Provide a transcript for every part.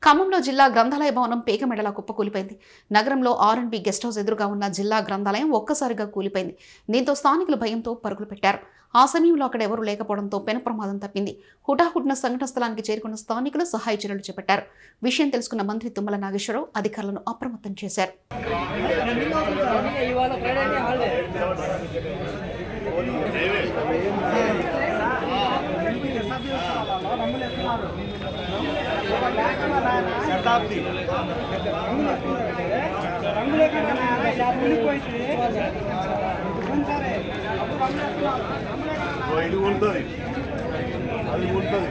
ఖమ్మంలో జిల్లా గ్రంథాలయ భవనం పేకమెడలా కుప్పకూలిపోయింది నగరంలో R and B guest house ఎదురుగా ఉన్న జిల్లా గ్రంథాలయం ఒక్కసారిగా కూలిపోయింది దీంతో స్థానికులు భయంతో పరుగులు పెట్టారు ఆ సమయంలో అక్కడ ఎవరూ లేకపోవడంతో పెను ప్రమాదం తప్పింది హుటాహుటిన సంఘటన స్థలానికి చేరుకున్న స్థానికులు సహాయ చర్యలు చేపట్టారు విషయం తెలుసుకున్న మంత్రి తుమ్మల నాగేశ్వరరావు అధికారులను అప్రమత్తం చేశారు ఇది ఉంటుంది అది ఉంటుంది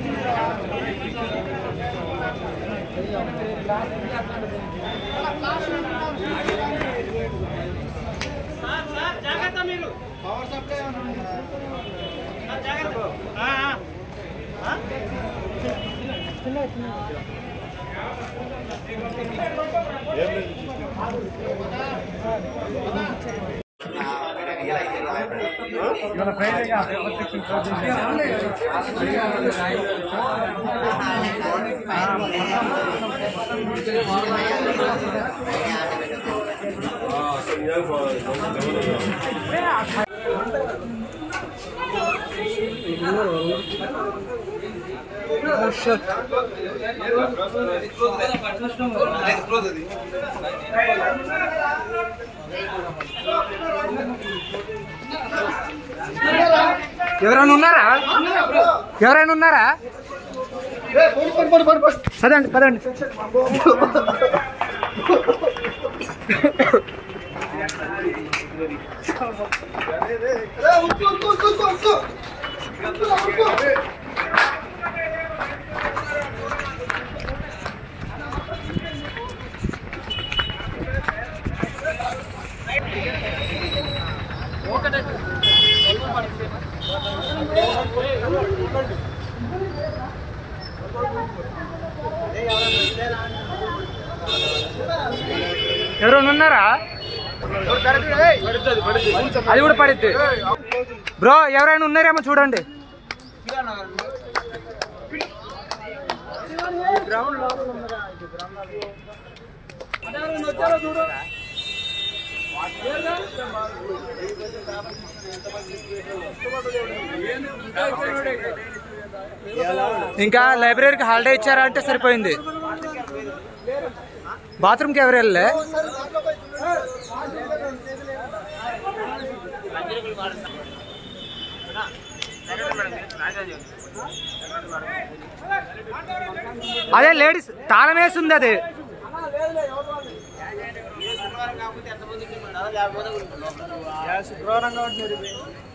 ఎవరైనా ఉన్నారా ఎవరైనా ఉన్నారా పదండి పదండి ఎవరైనా ఉన్నారా అది కూడా పడిద్ది బ్రో ఎవరైనా ఉన్నారేమో చూడండి ఇంకా లైబ్రరీకి హాలిడే ఇచ్చారా అంటే సరిపోయింది బాత్రూమ్కి ఎవరు వెళ్ళలే అదే లేడీస్ తాళం వేసి ఉంది అది శుక్రవారం కాబట్టి